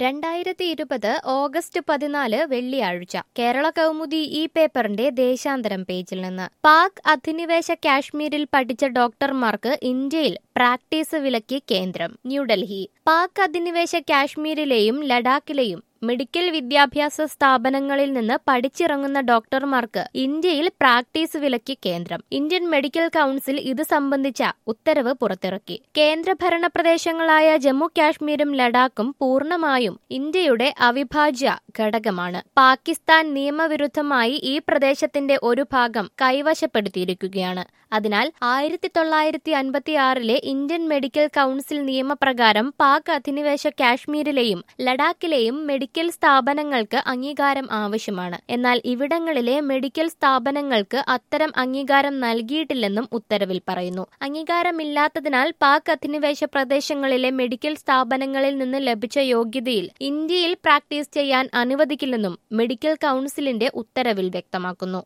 രണ്ടായിരത്തി ഇരുപത് ഓഗസ്റ്റ് പതിനാല് വെള്ളിയാഴ്ച കേരള കൗമുദി ഈ പേപ്പറിന്റെ ദേശാന്തരം പേജിൽ നിന്ന് പാക് അധിനിവേശ കാശ്മീരിൽ പഠിച്ച ഡോക്ടർമാർക്ക് ഇന്ത്യയിൽ പ്രാക്ടീസ് വിലക്കി കേന്ദ്രം ന്യൂഡൽഹി പാക് അധിനിവേശ കാശ്മീരിലെയും ലഡാക്കിലെയും മെഡിക്കൽ വിദ്യാഭ്യാസ സ്ഥാപനങ്ങളിൽ നിന്ന് പഠിച്ചിറങ്ങുന്ന ഡോക്ടർമാർക്ക് ഇന്ത്യയിൽ പ്രാക്ടീസ് വിലക്കി കേന്ദ്രം ഇന്ത്യൻ മെഡിക്കൽ കൌൺസിൽ ഇത് സംബന്ധിച്ച ഉത്തരവ് പുറത്തിറക്കി കേന്ദ്രഭരണ പ്രദേശങ്ങളായ ജമ്മു കാശ്മീരും ലഡാക്കും പൂർണ്ണമായും ഇന്ത്യയുടെ അവിഭാജ്യ ഘടകമാണ് പാകിസ്ഥാൻ നിയമവിരുദ്ധമായി ഈ പ്രദേശത്തിന്റെ ഒരു ഭാഗം കൈവശപ്പെടുത്തിയിരിക്കുകയാണ് അതിനാൽ ആയിരത്തി തൊള്ളായിരത്തി അൻപത്തിയാറിലെ ഇന്ത്യൻ മെഡിക്കൽ കൌൺസിൽ നിയമപ്രകാരം പാക് അധിനിവേശ കാശ്മീരിലെയും ലഡാക്കിലെയും മെഡിക്കൽ സ്ഥാപനങ്ങൾക്ക് അംഗീകാരം ആവശ്യമാണ് എന്നാൽ ഇവിടങ്ങളിലെ മെഡിക്കൽ സ്ഥാപനങ്ങൾക്ക് അത്തരം അംഗീകാരം നൽകിയിട്ടില്ലെന്നും ഉത്തരവിൽ പറയുന്നു അംഗീകാരമില്ലാത്തതിനാൽ പാക് അധിനിവേശ പ്രദേശങ്ങളിലെ മെഡിക്കൽ സ്ഥാപനങ്ങളിൽ നിന്ന് ലഭിച്ച യോഗ്യതയിൽ ഇന്ത്യയിൽ പ്രാക്ടീസ് ചെയ്യാൻ അനുവദിക്കില്ലെന്നും മെഡിക്കൽ കൌൺസിലിന്റെ ഉത്തരവിൽ വ്യക്തമാക്കുന്നു